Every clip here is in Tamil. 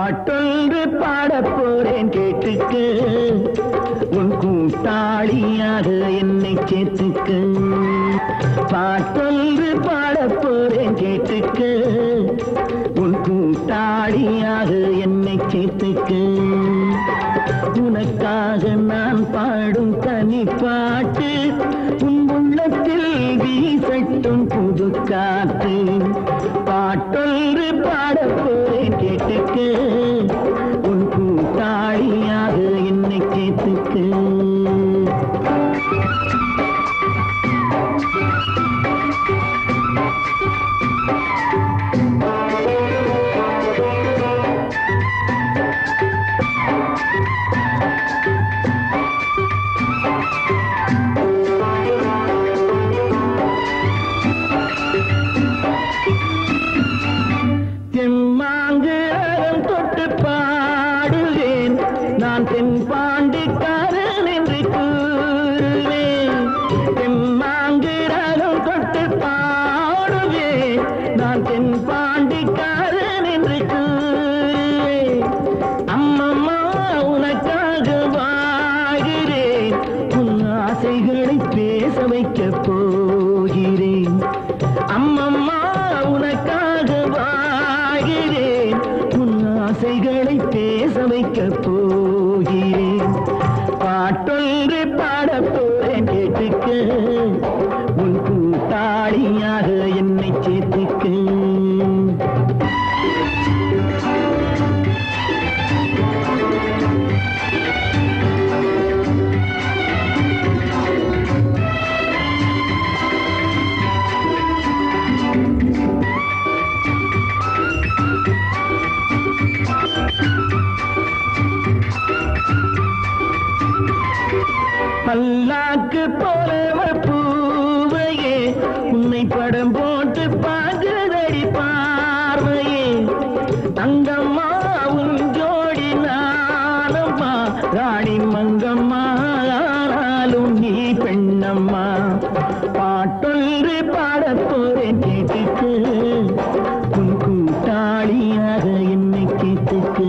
பாட்டொன்று பாடப் போறேன் கேட்டுக்க உன் கூட்டாளியாக என்னை சேர்த்துக்க பாட்டொன்று பாடப் போறேன் கேட்டுக்க உன் கூட்டாளியாக என்னை சேர்த்துக்க உனக்காக நான் பாடும் தனி பாட்டு உன் உள்ளத்தில் வீசட்டும் புது காத்து பாட்டொன்று பாடப் போறேன் கேட்டுக்க உன் கூட்டாளியாக என்னை கேட்டுக்க தெம்மாங்கு அறம் தொட்டு பாடுவேன் நான் தென்பாண்டிக்காரன் என்று கூறுவேன் தெம்மாங்கு அறம் தொட்டு பாடுவேன் நான் தென்பாண்டிக்காரன் என்று கூறுவேன் அம்மம்மா உனக்காக வாழ்கிறேன் உன் ஆசைகளை பேச வைக்கப் போகிறேன் அம்மம்மா உனக்காக வாழ்கிறேன் உன் ஆசைகளை பேச வைக்கப் போகிறேன் பாட்டொன்று பாடப் போறேன் கேட்டுக்க உன் கூட்டாளியாக என்னை சேர்த்துக்க பல்லாக்கு போலவ பூவையே உன்னை படம் போட்டு பாகுதடி பார்வையே தங்கம்மா உன் ஜோடி நானம்மா ராணி மங்கம்மா ஆனாலும் நீ பெண்ணம்மா பாட்டொன்று பாடப் போறேன் கேட்டுக்கு உன் கூட்டாளியாக என்னை கேட்டுக்கு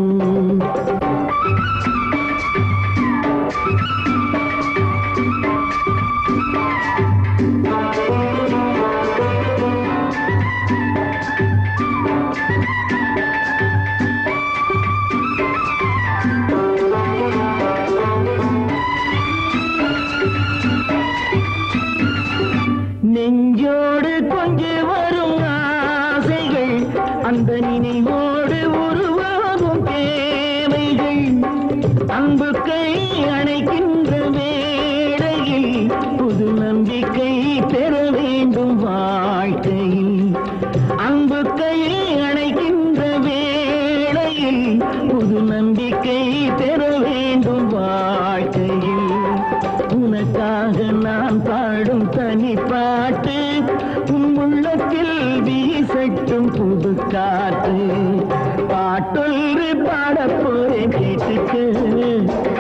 நெஞ்சோடு கொஞ்சி வரும் ஆசைகள் அந்த நினைவோடு உருவாகும் தேவைகள் அன்பு கை அணைக்கின்ற வேளையில் புது நம்பிக்கை பெற வேண்டும் வாழ்க்கையில் அன்பு கை அணைக்கின்ற வேளையில் புது நம்பிக்கை பெற வேண்டும் வாழ்க்கையில் உனக்காக நான் பாடும் தனி பாட்டு உன் உள்ளத்தில் வீசட்டும் புது காற்று பாட்டொன்று பாடப் போறேன் கேட்டுக்கு